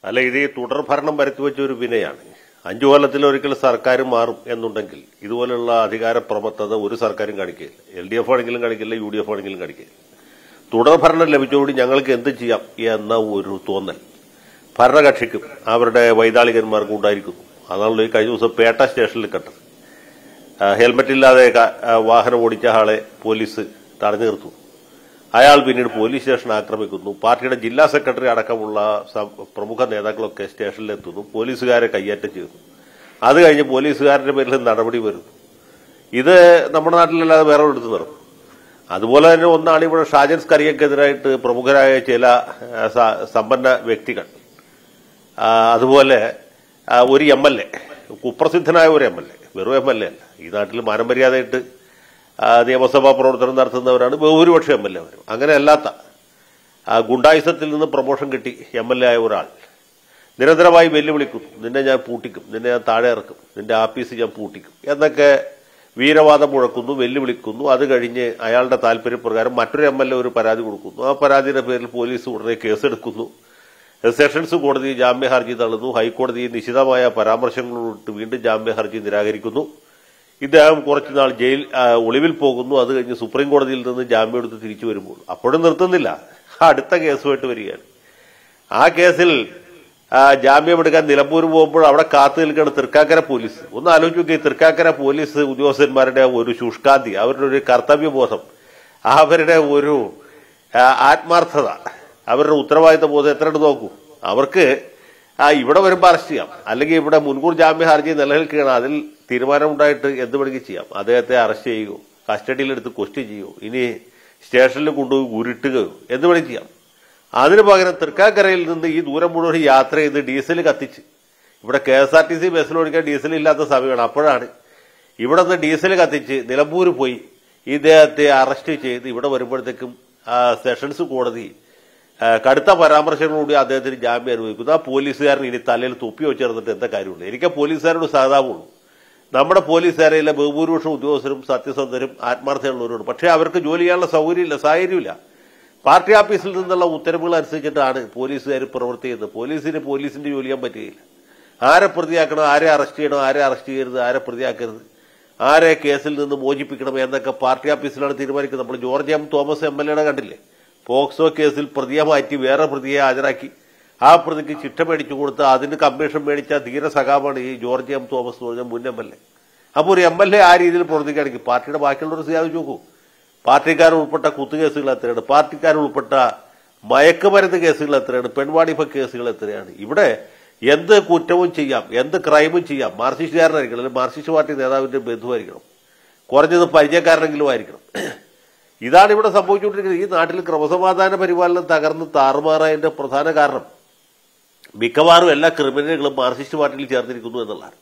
അല്ല ഇത് ഈ തുടർ ഭരണം വരുത്തിവെച്ച ഒരു വിനയാണ് അഞ്ചു കൊല്ലത്തിൽ ഒരിക്കൽ സർക്കാർ മാറും എന്നുണ്ടെങ്കിൽ ഇതുപോലുള്ള അധികാര പ്രമത്തത ഒരു സർക്കാരും കാണിക്കില്ല എൽ ഡി എഫ് ആണെങ്കിലും കാണിക്കില്ല യു ഡി എഫ് ആണെങ്കിലും കാണിക്കില്ല തുടർ ഭരണം ലഭിച്ചതോടെ ഞങ്ങൾക്ക് എന്ത് ചെയ്യാം എന്ന ഒരു തോന്നൽ ഭരണകക്ഷിക്കും അവരുടെ വൈതാളികന്മാർക്കും ഉണ്ടായിരിക്കുന്നു അതാണല്ലോ ഈ കഴിഞ്ഞ ദിവസം പേട്ട സ്റ്റേഷനിൽ കണ്ടത് ആ, ഹെൽമറ്റ് ഇല്ലാതെ ക- ആ, വാഹനം ഓടിച്ച ആളെ പോലീസ് തടഞ്ഞു നിർത്തുന്നു അയാൾ പിന്നീട് പോലീസ് സ്റ്റേഷൻ ആക്രമിക്കുന്നു പാർട്ടിയുടെ ജില്ലാ സെക്രട്ടറി അടക്കമുള്ള സം- പ്രമുഖ നേതാക്കളൊക്കെ സ്റ്റേഷനിലെത്തുന്നു പോലീസുകാരെ കയ്യേറ്റം ചെയ്യുന്നു അത് കഴിഞ്ഞ് പോലീസുകാരുടെ പേരിൽ നടപടി വരുന്നു ഇത് നമ്മുടെ നാട്ടിലല്ലാതെ വേറെ എടുത്തു നിർത്തും അതുപോലെ തന്നെ ഒന്നാണ് ഇവിടെ ഷാജൻ സ്കറിയക്കെതിരായിട്ട് പ്രമുഖരായ ചില ആ, സ- സമ്പന്ന വ്യക്തികൾ ആ, അതുപോലെ ആ, ഒരു എം എൽ എ കുപ്രസിദ്ധനായ ഒരു എം എൽ എ വെറും എം എൽ എ അല്ല ഈ നാട്ടിൽ മാനമര്യാദയായിട്ട് ആ, നിയമസഭാ പ്രവർത്തനം നടത്തുന്നവരാണ് ബഹുഭൂരിപക്ഷം എം എൽ എമാരും അങ്ങനെ അല്ലാത്ത ആ, ഗുണ്ടായുസത്തിൽ നിന്ന് പ്രൊമോഷൻ കിട്ടി എം എൽ എ ആയ ഒരാൾ നിരന്തരമായി വെല്ലുവിളിക്കുന്നു നിന്നെ ഞാൻ പൂട്ടിക്കും നിന്നെ ഞാൻ താഴെ ഇറക്കും നിന്റെ ആഫീസ് ഞാൻ പൂട്ടിക്കും എന്നൊക്കെ വീരവാദം മുഴക്കുന്നു വെല്ലുവിളിക്കുന്നു അത് കഴിഞ്ഞ് അയാളുടെ താല്പര്യപ്രകാരം മറ്റൊരു എം എൽ എ ഒരു പരാതി കൊടുക്കുന്നു ആ പരാതിയുടെ പേരിൽ പോലീസ് ഉടനെ കേസെടുക്കുന്നു സെഷൻസ് കോടതി ജാമ്യ ഹർജി തള്ളുന്നു ഹൈക്കോടതി നിശിതമായ പരാമർശങ്ങളോട്ട് വീണ്ടും ജാമ്യ ഹർജി നിരാകരിക്കുന്നു ഇദ്ദേഹം കുറച്ചുനാൾ ജയിൽ ആ, ഒളിവിൽ പോകുന്നു അത് കഴിഞ്ഞ് സുപ്രീം കോടതിയിൽ നിന്ന് ജാമ്യം എടുത്ത് തിരിച്ചു വരുമ്പോൾ അപ്പോഴും നിർത്തുന്നില്ല അടുത്ത കേസുമായിട്ട് വരികയാണ് ആ കേസിൽ ആ, ജാമ്യമെടുക്കാൻ നിലമ്പൂർ പോകുമ്പോൾ അവിടെ കാത്തു നിൽക്കുന്ന തൃക്കാക്കര പോലീസ് ഒന്ന് ആലോചിച്ച് നോക്കി തൃക്കാക്കര പോലീസ് ഉദ്യോഗസ്ഥന്മാരുടെ ഒരു ശുഷ്കാന്തി അവരുടെ ഒരു കർത്തവ്യബോധം അവരുടെ ഒരു ആ, ആത്മാർത്ഥത അവരുടെ ഉത്തരവാദിത്ത ബോധം എത്ര ഉണ്ട് നോക്കൂ അവർക്ക് ആ ഇവിടെ വരുമ്പോൾ അറസ്റ്റ് ചെയ്യാം അല്ലെങ്കിൽ ഇവിടെ മുൻകൂർ ജാമ്യ ഹർജി നിലനിൽക്കുകയാണ് അതിൽ തീരുമാനമുണ്ടായിട്ട് എന്ത് വേണമെങ്കിൽ ചെയ്യാം അദ്ദേഹത്തെ അറസ്റ്റ് ചെയ്യുകയോ കസ്റ്റഡിയിലെടുത്ത് ക്വസ്റ്റ്യൻ ചെയ്യുകയോ ഇനി സ്റ്റേഷനിൽ കൊണ്ടുപോയി ഉരുട്ടുകയോ എന്ത് വേണമെങ്കിൽ ചെയ്യാം അതിനു പകരം തൃക്കാക്കരയിൽ നിന്ന് ഈ ദൂരം മുഴുവൻ യാത്ര ചെയ്ത് ഡീസൽ കത്തിച്ച് ഇവിടെ K S R T C ബസ്സിൽ ഓടിക്കാൻ ഡീസൽ ഇല്ലാത്ത സമയമാണ് അപ്പോഴാണ് ഇവിടെ നിന്ന് ഡീസൽ കത്തിച്ച് നിലമ്പൂർ പോയി ഇദ്ദേഹത്തെ അറസ്റ്റ് ചെയ്ത് ഇവിടെ വരുമ്പോഴത്തേക്കും ആ, സെഷൻസ് കോടതി ആ, കടുത്ത പരാമർശങ്ങളോട് അദ്ദേഹത്തിന് ജാമ്യം അനുഭവിക്കുന്നു ആ പോലീസുകാരൻ ഇനി തലയിൽ തൊപ്പി വെച്ചേർന്നിട്ട് എന്താ കാര്യമുള്ളൂ എനിക്ക് ആ പോലീസുകാരോട് സഹതാപമുള്ളൂ നമ്മുടെ പോലീസുകാരെയിലെ ബഹുഭൂരിപക്ഷം ഉദ്യോഗസ്ഥരും സത്യസന്ധരും ആത്മാർത്ഥതയുള്ളവരുമാണ് പക്ഷേ അവർക്ക് ജോലി ചെയ്യാനുള്ള സൗകര്യമില്ല സാഹചര്യമില്ല പാർട്ടി ഓഫീസിൽ നിന്നുള്ള ഉത്തരവുകൾ അനുസരിച്ചിട്ടാണ് പോലീസുകാർ പ്രവൃത്തി ചെയ്യുന്നത് പോലീസിന് പോലീസിന്റെ ജോലി ചെയ്യാൻ പറ്റുകയില്ല ആരെ പ്രതിയാക്കണം ആരെ അറസ്റ്റ് ചെയ്യണം ആരെ അറസ്റ്റ് ചെയ്യരുത് ആരെ പ്രതിയാക്കരുത് ആരെ കേസിൽ നിന്ന് മോചിപ്പിക്കണം എന്നൊക്കെ പാർട്ടി ഓഫീസിലാണ് തീരുമാനിക്കുന്നത് നമ്മൾ George M Thomas M L എയുടെ കണ്ടില്ലേ പോക്സോ കേസിൽ പ്രതിയെ മാറ്റി വേറെ പ്രതിയെ ഹാജരാക്കി ആ പ്രതിക്ക് ചിട്ട മേടിച്ചു കൊടുത്ത് അതിന് കമ്മീഷൻ മേടിച്ച ധീര സഖാവാണ് ഈ ജോർജ് എം തോമസ് എന്ന് പറഞ്ഞ മുൻ എം എൽ എ അപ്പോൾ ഒരു എം എൽ എ ആ രീതിയിൽ പ്രവർത്തിക്കുകയാണെങ്കിൽ പാർട്ടിയുടെ ബാക്കിയുള്ളവർ ആലോചിച്ച് നോക്കൂ പാർട്ടിക്കാർ ഉൾപ്പെട്ട കുത്തുകേസുകൾ എത്രയാണ് പാർട്ടിക്കാർ ഉൾപ്പെട്ട മയക്കുമരുന്ന് കേസുകൾ എത്രയാണ് പെൺവാണിഭ കേസുകൾ എത്രയാണ് ഇവിടെ എന്ത് കുറ്റവും ചെയ്യാം എന്ത് ക്രൈമും ചെയ്യാം മാർക്സിസ്റ്റുകാരനായിരിക്കണം അല്ലെങ്കിൽ മാർക്സിസ്റ്റ് പാർട്ടി നേതാവിന്റെ ബന്ധുവായിരിക്കണം കുറഞ്ഞത് പരിചയക്കാരനെങ്കിലും ആയിരിക്കണം ഇതാണ് ഇവിടെ സംഭവിച്ചുകൊണ്ടിരിക്കുന്നത് ഈ നാട്ടിൽ ക്രമസമാധാന പരിപാലനം തകർന്ന് താറുമാറായതിന്റെ പ്രധാന കാരണം മിക്കവാറും എല്ലാ ക്രിമിനലുകളും മാർക്സിസ്റ്റ് പാർട്ടിയിൽ ചേർന്നിരിക്കുന്നു എന്നുള്ളതാണ്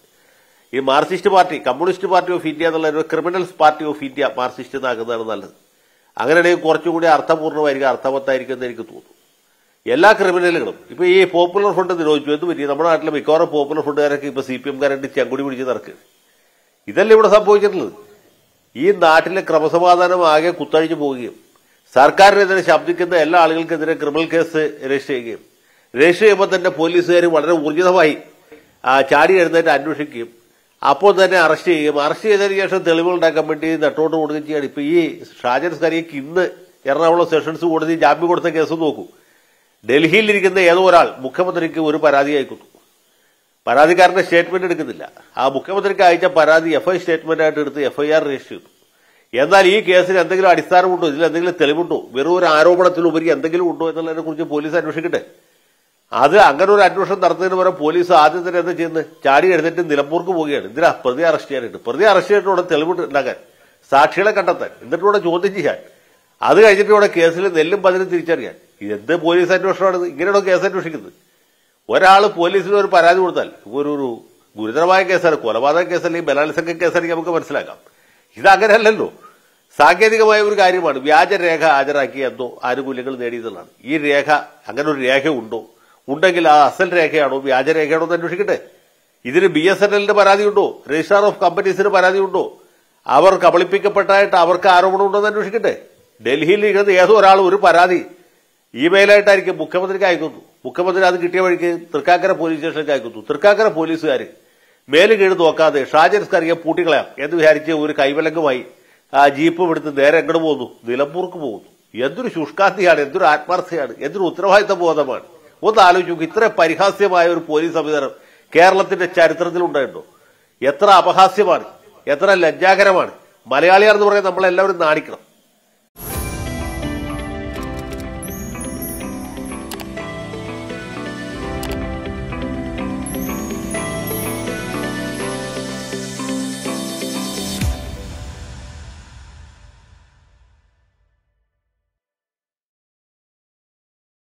ഈ Marxist party communist party of India എന്നുള്ള ഒരു criminals party of India Marxist എന്നാക്കുന്നതാണ് നല്ലത് അങ്ങനെയാണെങ്കിൽ കുറച്ചുകൂടി അർത്ഥപൂർണ്ണമായിരിക്കും അർത്ഥവത്തായിരിക്കും എന്ന് എനിക്ക് തോന്നുന്നു എല്ലാ ക്രിമിനലുകളും ഇപ്പൊ ഈ പോപ്പുലർ ഫണ്ട് നിരോധിച്ചു എന്ത് പറ്റി നമ്മുടെ നാട്ടിലെ മിക്കവാറും പോപ്പുലർ ഫണ്ടുകാരൊക്കെ ഇപ്പൊ സി പി എംകാരായിട്ട് ചെങ്കുടി പിടിച്ച് നടക്കുകയാണ് ഇതല്ലേ ഇവിടെ സംഭവിച്ചിട്ടുള്ളത് ഈ നാട്ടിലെ ക്രമസമാധാനം ആകെ കുത്തഴിഞ്ഞു പോവുകയും സർക്കാരിനെതിരെ ശബ്ദിക്കുന്ന എല്ലാ ആളുകൾക്കെതിരെ ക്രിമിനൽ കേസ് രജിസ്റ്റർ ചെയ്യുകയും രജിസ്റ്റർ ചെയ്യുമ്പോൾ തന്നെ പോലീസുകാർ വളരെ ഊർജിതമായി ആ, ചാടി എഴുന്നേറ്റ് അന്വേഷിക്കുകയും അപ്പോൾ തന്നെ അറസ്റ്റ് ചെയ്യുകയും അറസ്റ്റ് ചെയ്തതിനു ശേഷം തെളിവുകൾ ഉണ്ടാക്കാൻ വേണ്ടി നെട്ടോട്ട് കൊടുക്കുകയും ചെയ്യാണ് ഇപ്പൊ ഈ ഷാജൻ സ്കറിയക്ക് ഇന്ന് എറണാകുളം സെഷൻസ് കോടതി ജാമ്യം കൊടുത്ത കേസ് നോക്കൂ ഡൽഹിയിലിരിക്കുന്ന ഏതോ ഒരാൾ മുഖ്യമന്ത്രിക്ക് ഒരു പരാതി അയക്കുന്നു പരാതിക്കാരന്റെ സ്റ്റേറ്റ്മെന്റ് എടുക്കുന്നില്ല ആ മുഖ്യമന്ത്രിക്ക് അയച്ച പരാതി എഫ് ഐ സ്റ്റേറ്റ്മെന്റ് ആയിട്ട് എടുത്ത് എഫ് ഐ ആർ രജിസ്റ്റർ ചെയ്തു എന്നാൽ ഈ കേസിന് എന്തെങ്കിലും അടിസ്ഥാനമുണ്ടോ ഇതിൽ എന്തെങ്കിലും തെളിവുണ്ടോ വെറും ഒരു ആരോപണത്തിലുപരി എന്തെങ്കിലും ഉണ്ടോ എന്നുള്ളതിനെ കുറിച്ച് പോലീസ് അന്വേഷിക്കട്ടെ അത് അങ്ങനെ ഒരു അന്വേഷണം നടത്തുന്നതിന് പകരം പോലീസ് ആദ്യം തന്നെ എന്താ ചെയ്യുന്നത് ചാടി എഴുന്നേറ്റ് നിലമ്പൂർക്ക് പോവുകയാണ് എന്തിനാ പ്രതി അറസ്റ്റ് ചെയ്യാനായിട്ട് പ്രതി അറസ്റ്റ് ചെയ്തിട്ട് തെളിവ് ഉണ്ടാക്കാൻ സാക്ഷികളെ കണ്ടെത്താൻ എന്നിട്ട് ഇവിടെ ചോദ്യം ചെയ്യാൻ അത് കഴിഞ്ഞിട്ട് ഇവിടെ കേസിൽ നെല്ലും പതിനും തിരിച്ചറിയാൻ ഇതെന്ത് പോലീസ് അന്വേഷണമാണ് ഇങ്ങനെയാണോ കേസ് അന്വേഷിക്കുന്നത് ഒരാൾ പോലീസിന് ഒരു പരാതി കൊടുത്താൽ ഒരു ഒരു ഗുരുതരമായ കേസാണ് കൊലപാതക കേസല്ലെങ്കിൽ ബലാത്സംഗ കേസാണെങ്കിൽ നമുക്ക് മനസ്സിലാക്കാം ഇത് അങ്ങനെയല്ലല്ലോ സാങ്കേതികമായ ഒരു കാര്യമാണ് വ്യാജരേഖ ഹാജരാക്കി എന്തോ ആനുകൂല്യങ്ങൾ നേടിയതെന്നാണ് ഈ രേഖ അങ്ങനെ ഒരു രേഖ ഉണ്ടോ ഉണ്ടെങ്കിൽ ആ അസൽ രേഖയാണോ വ്യാജരേഖയാണോ എന്ന് അന്വേഷിക്കട്ടെ ഇതിന് ബി എസ് എൻ എല്ലിന്റെ പരാതിയുണ്ടോ രജിസ്ട്രാർ ഓഫ് കമ്പനീസിന് പരാതിയുണ്ടോ അവർ കബളിപ്പിക്കപ്പെട്ടായിട്ട് അവർക്ക് ആരോപണമുണ്ടോ എന്ന് അന്വേഷിക്കട്ടെ ഡൽഹിയിൽ ഇരിക്കുന്ന ഏതോ ഒരാൾ ഒരു പരാതി ഇമെയിലായിട്ടായിരിക്കും മുഖ്യമന്ത്രിക്ക് അയക്കുന്നു മുഖ്യമന്ത്രി അത് കിട്ടിയ വഴിക്ക് തൃക്കാക്കര പോലീസ് സ്റ്റേഷനിലേക്ക് അയക്കുന്നു തൃക്കാക്കര പോലീസുകാർ മേല് കീഴ് നോക്കാതെ ഷാജൻസ്കറിയെ പൂട്ടിക്കളയാം എന്ന് വിചാരിച്ച് ഒരു കൈവലങ്കുമായി ആ ജീപ്പ് എടുത്ത് നേരെ എങ്ങോട്ട് പോകുന്നു നിലമ്പൂർക്ക് പോകുന്നു എന്തൊരു ശുഷ്കാന്തിയാണ് എന്തൊരു ആത്മാർത്ഥതയാണ് എന്തൊരു ഉത്തരവാദിത്ത ബോധമാണ് ഒന്ന് ആലോചിച്ച് നോക്ക് ഇത്ര പരിഹാസ്യമായ ഒരു പോലീസ് സംവിധാനം കേരളത്തിന്റെ ചരിത്രത്തിൽ ഉണ്ടായിട്ടുണ്ടോ എത്ര അപഹാസ്യമാണ് എത്ര ലജ്ജാകരമാണ് മലയാളിയാണെന്ന് പറയാൻ നമ്മളെല്ലാവരും നാണിക്കണം